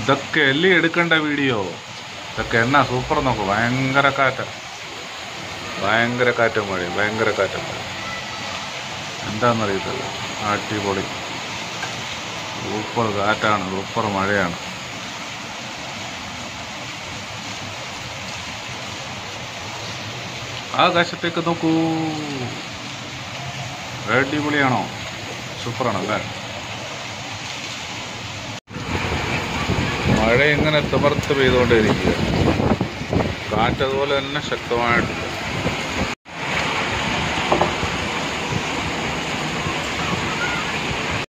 ഇതൊക്കെ എല്ലി എടുക്കേണ്ട വീഡിയോ ഇതൊക്കെ എന്നാ സൂപ്പർ നോക്ക് ഭയങ്കര കാറ്റ ഭയങ്കര കാറ്റും മഴയും ഭയങ്കര കാറ്റും മഴ എന്താണെന്നറിയത്തില്ല അടിപൊളി സൂപ്പർ കാറ്റാണ് സൂപ്പർ മഴയാണ് ആകാശത്തേക്ക് നോക്കൂ അടിപൊളിയാണോ സൂപ്പറാണോ അല്ലേ മഴ ഇങ്ങനെ തിമർത്ത് പെയ്തുകൊണ്ടേയിരിക്കുക കാറ്റ് അതുപോലെ തന്നെ ശക്തമായിട്ട്